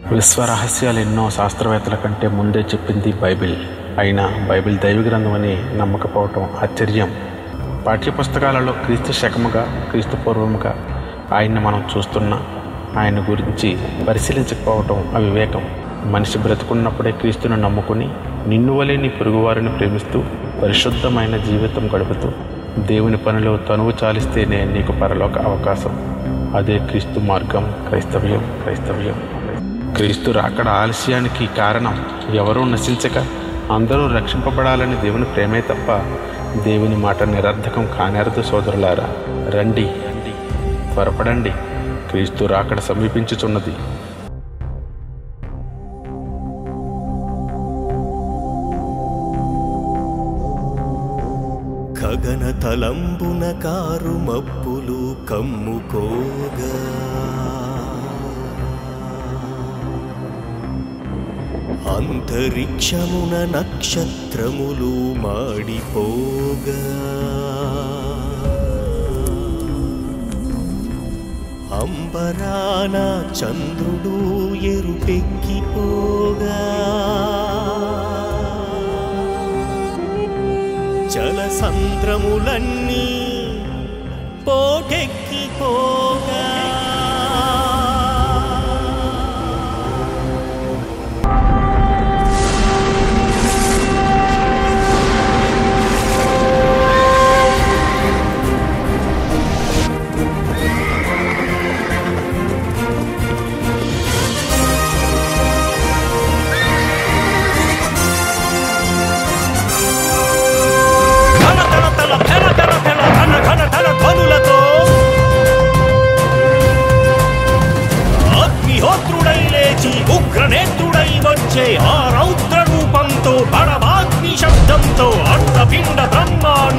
విశ్వ రహస్యాలు ఎన్నో శాస్త్రవేత్తల కంటే ముందే చెప్పింది బైబిల్ అయినా బైబిల్ దైవ గ్రంథం అని నమ్మకపోవటం ఆశ్చర్యం పాఠ్యపుస్తకాలలో క్రీస్తు శకముగా క్రీస్తు పూర్వముగా ఆయన్ని మనం చూస్తున్నా ఆయన గురించి పరిశీలించకపోవటం అవివేకం మనిషి బ్రతుకున్నప్పుడే క్రీస్తును నమ్ముకుని నిన్ను వలె నీ పొరుగువారిని ప్రేమిస్తూ పరిశుద్ధమైన జీవితం గడుపుతూ దేవుని పనిలో తనువు చాలిస్తేనే నీకు పరలోక అవకాశం అదే క్రీస్తు మార్గం క్రైస్తవ్యం క్రైస్తవ్యం క్రీస్తు రాకడ ఆలస్యానికి కారణం ఎవరూ నశించక అందరూ రక్షింపబడాలని దేవుని ప్రేమే తప్ప దేవుని మాట నిరర్ధకం కానేరదు సోదరులారా రండి రండి త్వరపడండి క్రీస్తు రాకడ సమీపించుచున్నది గగన తలంబున కారు మబ్బులు కమ్ముకోగా అంతరిక్షమున నక్షత్రములు మాడిపోగా అంబరాన చంద్రుడు ఎరుపెక్కిపోగా జలసంద్రములన్నీ పోటెక్కిపోగా ధన ధన తల ధన ధన ధన ధన ధన ధన ధ్వనులతో అగ్నిహోత్రుడై లేచి ఉగ్రనేత్రుడై వచ్చే ఆ రౌద్ర రూపంతో పరమాగ్ని శబ్దంతో అండపిండ బ్రహ్మాండ